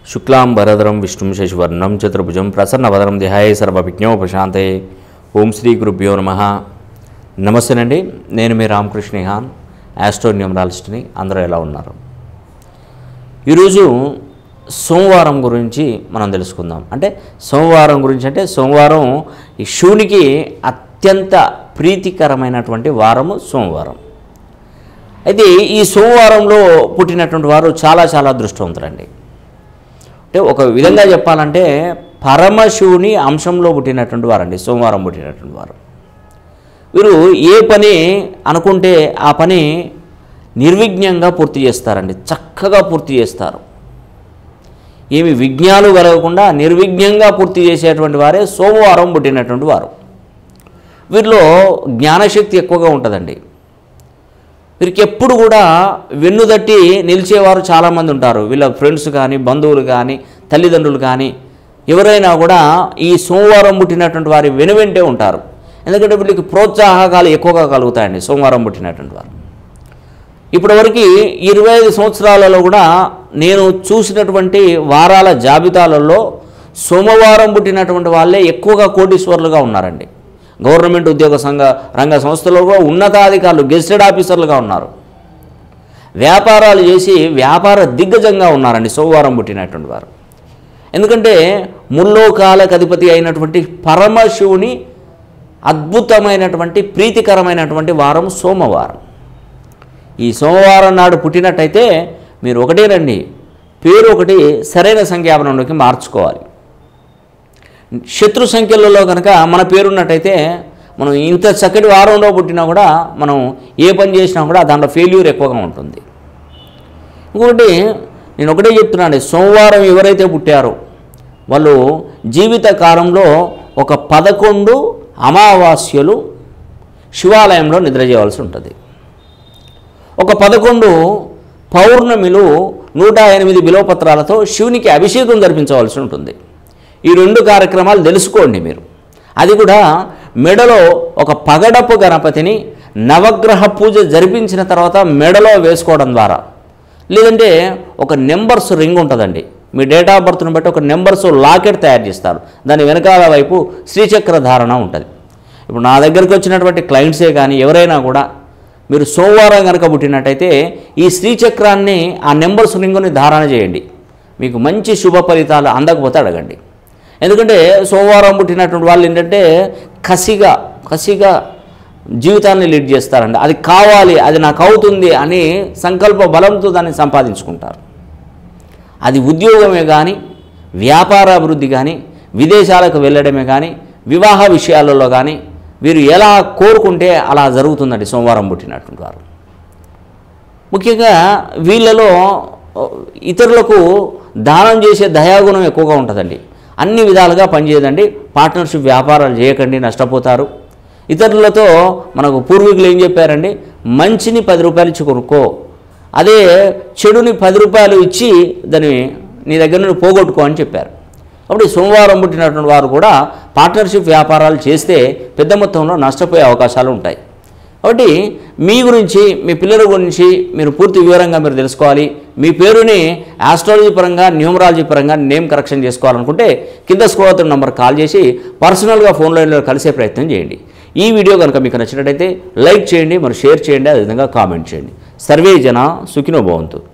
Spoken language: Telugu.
శుక్లాం భరధరం విష్ణుం శశివర్ణం చతుర్భుజం ప్రసన్నవదనం ధ్యాయ సర్వవిజ్ఞోపశాంతే ఓం శ్రీ గురుభ్యో నమ నమస్తేనండి నేను మీ రామకృష్ణ హాన్ ఆస్ట్రో న్యూమరాలిస్ట్ని అందరూ ఎలా ఉన్నారు ఈరోజు సోమవారం గురించి మనం తెలుసుకుందాం అంటే సోమవారం గురించి అంటే సోమవారం ఈ శివునికి అత్యంత ప్రీతికరమైనటువంటి వారము సోమవారం అయితే ఈ సోమవారంలో పుట్టినటువంటి వారు చాలా చాలా అదృష్టవంతులండి అంటే ఒక విధంగా చెప్పాలంటే పరమశివుని అంశంలో పుట్టినటువంటి వారండి సోమవారం పుట్టినటువంటి వారు వీరు ఏ పని అనుకుంటే ఆ పని నిర్విఘ్నంగా పూర్తి చేస్తారండి చక్కగా పూర్తి చేస్తారు ఏమి విఘ్నాలు కలగకుండా నిర్విఘ్నంగా పూర్తి చేసేటువంటి వారే సోమవారం పుట్టినటువంటి వారు వీరిలో జ్ఞానశక్తి ఎక్కువగా ఉంటుందండి వీరికి ఎప్పుడు కూడా వెన్నుదట్టి నిలిచేవారు చాలామంది ఉంటారు వీళ్ళ ఫ్రెండ్స్ కానీ బంధువులు కానీ తల్లిదండ్రులు కానీ ఎవరైనా కూడా ఈ సోమవారం పుట్టినటువంటి వారి వెనువెంటే ఉంటారు ఎందుకంటే వీళ్ళకి ప్రోత్సాహకాలు ఎక్కువగా కలుగుతాయండి సోమవారం పుట్టినటువంటి వారు ఇప్పటివరకు ఇరవై ఐదు సంవత్సరాలలో కూడా నేను చూసినటువంటి వారాల జాబితాలలో సోమవారం పుట్టినటువంటి వాళ్ళే ఎక్కువగా కోటీశ్వరులుగా ఉన్నారండి గవర్నమెంట్ ఉద్యోగ సంఘ రంగ సంస్థలో కూడా ఉన్నతాధికారులు గెస్టెడ్ ఆఫీసర్లుగా ఉన్నారు వ్యాపారాలు చేసి వ్యాపార దిగ్గజంగా ఉన్నారండి సోమవారం పుట్టినటువంటి వారు ఎందుకంటే ముల్లోకాలకు అధిపతి అయినటువంటి పరమశివుని అద్భుతమైనటువంటి ప్రీతికరమైనటువంటి వారం సోమవారం ఈ సోమవారం నాడు పుట్టినట్టయితే మీరు ఒకటేనండి పేరు ఒకటి సరైన సంఖ్యాపనంలోకి మార్చుకోవాలి శత్రు సంఖ్యలలో కనుక మన పేరున్నట్టయితే మనం ఇంత చక్కటి వారంలో పుట్టినా కూడా మనం ఏ పని చేసినా కూడా దాంట్లో ఫెయిల్యూర్ ఎక్కువగా ఉంటుంది ఇంకొకటి నేను ఒకటే చెప్తున్నాను సోమవారం ఎవరైతే పుట్టారో వాళ్ళు జీవిత కాలంలో ఒక పదకొండు అమావాస్యలు శివాలయంలో నిద్ర చేయవలసి ఉంటుంది ఒక పదకొండు పౌర్ణమిలు నూట ఎనిమిది బిలోపత్రాలతో శివునికి అభిషేకం జరిపించవలసి ఉంటుంది ఈ రెండు కార్యక్రమాలు తెలుసుకోండి మీరు అది కూడా మెడలో ఒక పగడపు గణపతిని నవగ్రహ పూజ జరిపించిన తర్వాత మెడలో వేసుకోవడం ద్వారా లేదంటే ఒక నెంబర్స్ రింగ్ ఉంటుందండి మీ డేట్ ఆఫ్ బర్త్ను బట్టి ఒక నెంబర్స్ లాకెట్ తయారు చేస్తారు దాని వెనకాల వైపు శ్రీచక్ర ధారణ ఉంటుంది ఇప్పుడు నా దగ్గరికి వచ్చినటువంటి క్లయింట్సే కానీ ఎవరైనా కూడా మీరు సోమవారం కనుక పుట్టినట్టయితే ఈ శ్రీచక్రాన్ని ఆ నెంబర్స్ రింగుని ధారణ చేయండి మీకు మంచి శుభ ఫలితాలు అందకపోతే అడగండి ఎందుకంటే సోమవారం పుట్టినటువంటి వాళ్ళు ఏంటంటే కసిగా కసిగా జీవితాన్ని లీడ్ చేస్తారండి అది కావాలి అది నాకు అవుతుంది అని సంకల్ప బలంతో దాన్ని సంపాదించుకుంటారు అది ఉద్యోగమే కానీ వ్యాపార అభివృద్ధి కానీ విదేశాలకు వెళ్ళడమే కానీ వివాహ విషయాలలో కానీ వీరు ఎలా కోరుకుంటే అలా జరుగుతుందండి సోమవారం పుట్టినటువంటి వారు ముఖ్యంగా వీళ్ళలో ఇతరులకు దానం చేసే దయాగుణం ఎక్కువగా ఉంటుందండి అన్ని విధాలుగా పనిచేయదండి పార్ట్నర్షిప్ వ్యాపారాలు చేయకండి నష్టపోతారు ఇతరులతో మనకు పూర్వీకులు ఏం చెప్పారండి మంచిని పది రూపాయలు ఇచ్చి కొనుక్కో అదే చెడుని పది రూపాయలు ఇచ్చి దాన్ని నీ దగ్గర నుండి పోగొట్టుకో అని చెప్పారు కాబట్టి సోమవారం పుట్టినటువంటి వారు కూడా పార్ట్నర్షిప్ వ్యాపారాలు చేస్తే పెద్ద మొత్తంలో నష్టపోయే అవకాశాలు ఉంటాయి కాబట్టి మీ గురించి మీ పిల్లల గురించి మీరు పూర్తి వివరంగా మీరు తెలుసుకోవాలి మీ పేరుని ఆస్ట్రాలజీ పరంగా న్యూమరాలజీ పరంగా నేమ్ కరెక్షన్ చేసుకోవాలనుకుంటే కింద స్క్రోల్ అవుతున్న నంబర్ కాల్ చేసి పర్సనల్గా ఫోన్ లైన్లో కలిసే ప్రయత్నం చేయండి ఈ వీడియో కనుక మీకు నచ్చినట్టయితే లైక్ చేయండి మరి షేర్ చేయండి అదేవిధంగా కామెంట్ చేయండి సర్వే జన సుఖినో భవంతు